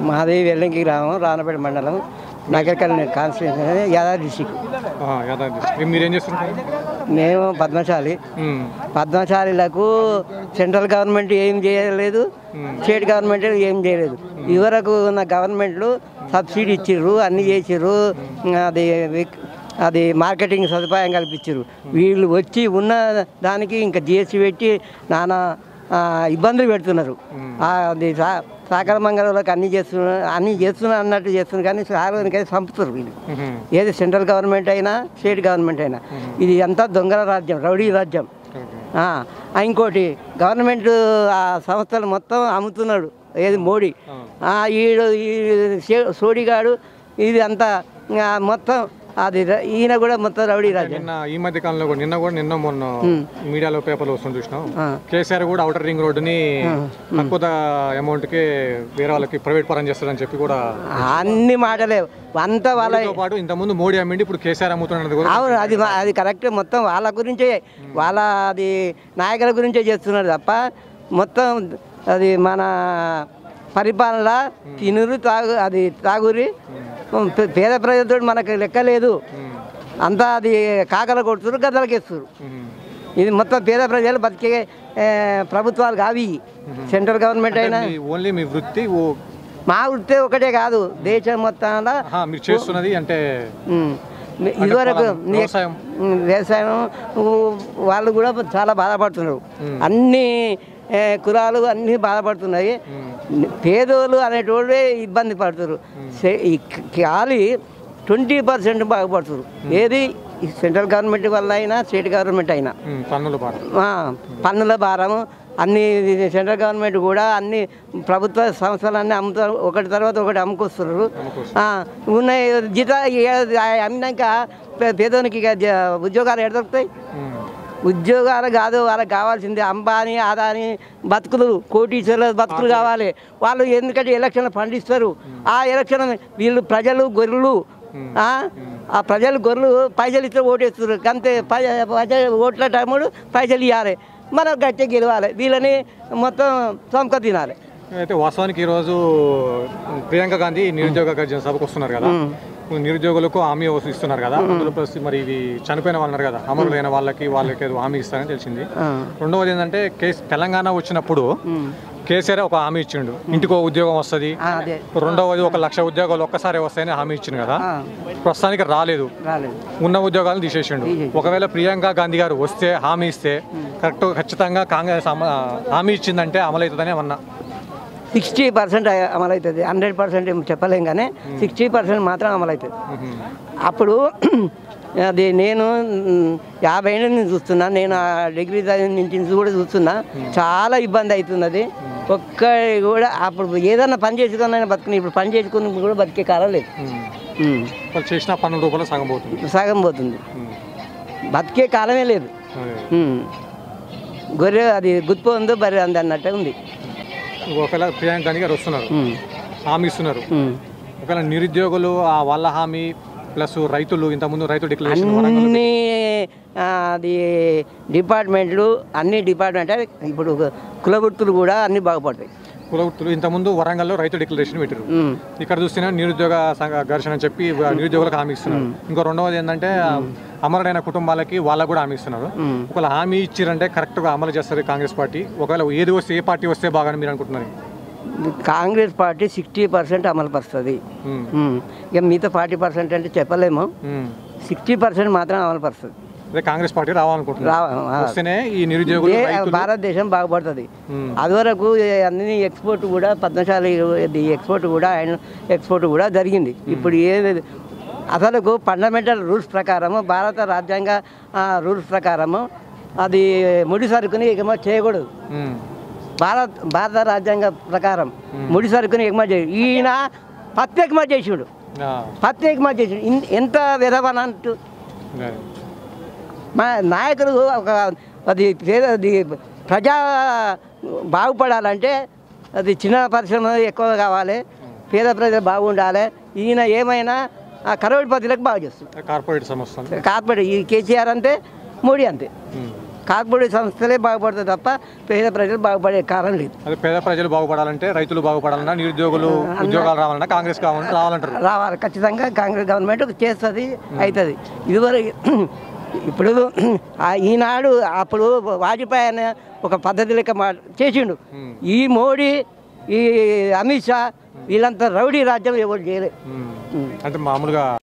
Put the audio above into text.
మాది వెల్లంకి గ్రామం రానపేట మండలం నగరకల్లి కాన్స్టిట్యూషన్ యాదాద్రి డిస్టిక్ ఆ, యాదాద్రి ఏ, మీరేం చేస్తుంటారు మేము పద్మశాలి ఉమ్, పద్మశాలిలకు సెంట్రల్ గవర్నమెంట్ ఏం చేయలేదు స్టేట్ గవర్నమెంట్ ఏం చేయలేదు ఇదివరకు ఉన్న గవర్నమెంట్లు సబ్సిడీ ఇచ్చిర్రు అన్నీ చేసిర్రు అది విక్- అది మార్కెటింగ్ సదుపాయం కల్పించారు వీళ్ళు వచ్చి ఉన్న దానికి ఇంకా జిఎస్టీ పెట్టి నానా ఆ, ఇబ్బందులు పెడుతున్నారు ఆ, అది సా- సాకర మంగళంలోకి అన్నీ చేస్తున్నారు అన్నీ చేస్తున్నారు అన్నట్టు చేస్తున్నారు కానీ సార్వజనికైతే చంపుతారు వీళ్ళు ఉహు, ఏది సెంట్రల్ గవర్నమెంట్ అయినా స్టేట్ గవర్నమెంట్ అయినా ఇది అంతా దొంగల రాజ్యం రౌడీ రాజ్యం ఓకే. ఆ, ఆ, ఇంకోటి గవర్నమెంట్ ఆ సంస్థలు మొత్తం అమ్ముతున్నాడు ఏది మోడీ ఆ, ఈడు ఈ సే- సోడిగాడు ఇది అంతా ఆ, మొత్తం అది ర- ఈయన కూడా మొత్తం రౌడీ రాజ్యం నిన్న ఈ మధ్య కాలంలో కూడా నిన్న కూడా నిన్న మొన్న మీడియాలో పేపర్లో వస్తుంది చూసినాం ఆ. కేసీఆర్ కూడా అవుటర్ రింగ్ రోడ్డుని తక్కువ అమౌంట్ కి వేరే వాళ్ళకి ప్రైవేట్ పరం చేస్తారని చెప్పి కూడా అన్ని మాటలే అంతా వాళ్ళ దాంతో పాటు ఇంతకుముందు మోడీ అమ్మిండి ఇప్పుడు కేసీఆర్ అమ్ముతున్నది కూడా అవును అది మా- అది కరెక్ట్ మొత్తం వాళ్ళ గురించే వాళ్ళ అది నాయకుల గురించే చేస్తున్నారు తప్ప మొత్తం అది మన పరిపాలన తినురు తాగు అది తాగురి పే- పేద ప్రజలతో మనకు లెక్క లేదు అంతా అది కాకల కొడుతురు గద్దలకేస్తారు ఉహు, ఇది మొత్తం పేద ప్రజలు బతికే ఏ, ప్రభుత్వాలు కావి సెంట్రల్ గవర్నమెంట్ అయినా మీ ఓన్లీ మీ వృత్తి ఓ మా వృత్తి ఒకటే కాదు దేశం మొత్తంలో ఆహా, మీరు చేస్తున్నది అంటే ఉమ్. ఇదివరకు పొలం, వ్యవసాయం. ఉమ్, వ్యవసాయం ఊ- వాళ్ళు కూడా చాలా బాధపడుతున్నారు అన్ని ఏ, కులాలు అన్నీ బాధపడుతున్నాయి పేదోళ్ళు అనేటోళ్ళే ఇబ్బంది పడుతున్నారు సే- ఈ ఖాళీ ట్వంటీ పర్సెంట్ బాగుపడుతున్నారు ఏది ఈ సెంట్రల్ గవర్నమెంట్ వల్ల అయినా స్టేట్ గవర్నమెంట్ అయినా ఉమ్, పన్నుల భారం ఆ, పన్నుల భారం అన్ని ఇది సెంట్రల్ గవర్నమెంట్ కూడా అన్ని ప్రభుత్వ సంస్థలన్నీ అమ్ముతారు ఒకటి తర్వాత ఒకటి అమ్ముకొస్తున్నారు ఆ, ఉన్నాయి జీత ఏ- అమ్మినాక పే- పేదోనికి ఇక జ- ఉద్యోగాలు ఎక్కడ దొరుకుతాయి ఉమ్, ఉద్యోగాలు కాదు వాళ్ళకి కావాల్సింది అంబానీ అదాని బతుకులు కోటీశ్వరుల బతుకులు కావాలి వాళ్ళు ఎందుకంటే ఎలక్షన్ పండిస్తారు ఆ ఎలక్షన్ వీళ్ళు ప్రజలు గొర్రెలు ఆ ఆ ప్రజలు గొర్రెలు పైసలు ఇస్తే ఓటేస్తారు అంతే ప్రజలు ఓట్ల టైముడు పైసలు ఇవ్వాలి మనం గట్టి గెలవాలి వీళ్ళని మొత్తం సొంక తినాలి అయితే వాస్తవానికి ఈరోజు ప్రియాంక గాంధీ నిరుద్యోగ గర్జన సభకు వస్తున్నారు కదా నిరుద్యోగులకు హామీ ఇస్తున్నారు కదా అందులో ప్లస్ మరి ఇవి చనిపోయిన వాళ్ళు ఉన్నారు కదా అమరులైన వాళ్ళకి వాళ్ళకి ఏదో హామీ ఇస్తారని తెలిసింది ఆ. రెండవది ఏంటంటే కేస్ తెలంగాణ వచ్చినప్పుడు కేసీఆర్ ఒక హామీ ఇచ్చిండు ఇంటికో ఉద్యోగం వస్తుంది ఆ, అదే రెండవది ఒక లక్ష ఉద్యోగాలు ఒక్కసారి వస్తాయని హామీ ఇచ్చిండు కదా ఆ, ప్రస్తుతానికి రాలేదు రాలేదు ఉన్న ఉద్యోగాలను తీసేసిండు ఒకవేళ ప్రియాంక గాంధీ గారు వస్తే హామీ ఇస్తే కరెక్ట్ ఖచ్చితంగా కాంగ్రెస్ అమ- హామీ ఇచ్చిందంటే అమలవుతుందని ఏమన్నా సిక్స్టీ పర్సెంట్ అమలవుతుంది హండ్రెడ్ పర్సెంట్ చెప్పలేం కానీ సిక్స్టీ పర్సెంట్ మాత్రం అమలవుతుంది అప్పుడు అది నేను మ్, యాభై ఏళ్ళ నుంచి చూస్తున్నా నేను ఆ డిగ్రీ చదివిన నుంచి కూడా చూస్తున్నా చాలా ఇబ్బంది అవుతుంది అది ఒక్క కూడా అప్పుడు ఏదన్నా పని చేసుకున్నా బతుకుని ఇప్పుడు పని చేసుకుని కూడా బతికే కాలం లేదు మ్. వాళ్ళు చేసిన పన్నుల రూపంలో సగం పోతుంది సగం పోతుంది ఉమ్. బతికే కాలమే లేదు అదే. మ్. గొర్రె అది గుర్తు ఉందో బర్రె అంది అన్నట్టే ఉంది ఒకవేళ ప్రియాంక గాంధీ గారు వస్తున్నారు మ్. హామీ ఇస్తున్నారు మ్. ఒకవేళ నిరుద్యోగులు ఆ వాళ్ళ హామీ ప్లస్ రైతులు ఇంతకుముందు రైతు డిక్లరేషన్ అన్ని ఆ, అది డిపార్ట్మెంట్లు అన్ని డిపార్ట్మెంట్ అంటే ఇప్పుడు కులవృత్తులు కూడా అన్ని బాగుపడతాయి కుల వృత్తులు ఇంతకుముందు వరంగల్లో రైతు డిక్లరేషన్ పెట్టారు ఉమ్, ఇక్కడ చూస్తేనే నిరుద్యోగ సంఘ ఘర్షణ అని చెప్పి నిరుద్యోగులకు హామీ ఇస్తున్నారు ఇంకో రెండవది ఏంటంటే అమరుడైన కుటుంబాలకి వాళ్ళకు కూడా హామీ ఇస్తున్నారు ఉమ్. ఒకవేళ హామీ ఇచ్చిరంటే కరెక్ట్గా అమలు చేస్తారు కాంగ్రెస్ పార్టీ ఒకవేళ ఏది వస్తే ఏ పార్టీ వస్తే బాగా మీరు అనుకుంటున్నారు కాంగ్రెస్ పార్టీ సిక్స్టీ పర్సెంట్ అమలు పరుస్తుంది ఉమ్, ఉమ్, ఇక మిగతా ఫార్టీ పర్సెంట్ అంటే చెప్పలేము ఉమ్. సిక్స్టీ పర్సెంట్ మాత్రం అమలు పరుస్తుంది అదే కాంగ్రెస్ పార్టీ రావాలనుకుంటున్నారు రా ఆ, వస్తేనే ఈ నిరుద్యోగులు దే- రైతులు భారతదేశం బాగుపడుతుంది ఉమ్, అదివరకు అన్ని ఎక్స్పోర్ట్ కూడా పద్మశాలి ఇది ఎక్స్పోర్ట్ కూడా ఆయన ఎక్స్పోర్ట్ కూడా జరిగింది ఇప్పుడు ఏది అసలుకు ఫండమెంటల్ రూల్స్ ప్రకారము భారత రాజ్యాంగ రూల్స్ ప్రకారము అది ముడి సరుకుని ఎగుమతి చేయకూడదు ఉమ్, భారత్ భారత రాజ్యాంగ ప్రకారం ముడి సరుకుని ఎగుమతి చేయ ఈయన పత్తి ఎగుమతి చేసిండు ఆ, పత్తి ఎగుమతి చేసిండు ఇన్- ఎంత విధవనంటూ అదే. మా నాయకులు ఒక అది పేద అది ప్రజా బాగుపడాలంటే అది చిన్న పరిశ్రమ ఎక్కువ కావాలి పేద ప్రజలు బాగుండాలి ఈయన ఏమైనా ఆ కరోడ్పతిలకు బాగా చేస్తుంది కార్పొరేట్ సంస్థ కార్పొరేట్ ఈ కేసీఆర్ అంతే మోడీ అంతే ఉమ్. కార్పొరేట్ సంస్థలే బాగుపడతాయి తప్ప పేద ప్రజలు బాగుపడే కారణం లేదు అదే పేద ప్రజలు బాగుపడాలంటే రైతులు బాగుపడాలన్నా నిరుద్యోగులు ఉద్యోగాలు రావాలన్నా కాంగ్రెస్ కావాలంటే రావాలంటారు రావాలి ఖచ్చితంగా కాంగ్రెస్ గవర్నమెంట్ చేస్తుంది అవుతుంది ఇదివరకు ఇప్పుడు ఆ ఈనాడు అప్పుడు వాజ్పేయి అనే ఒక పద్ధతి లెక్క మా చేసిండు ఈ మోడీ ఈ అమిత్ షా వీళ్ళంతా రౌడీ రాజ్యం ఎవరు చేయలేదు అంటే మామూలుగా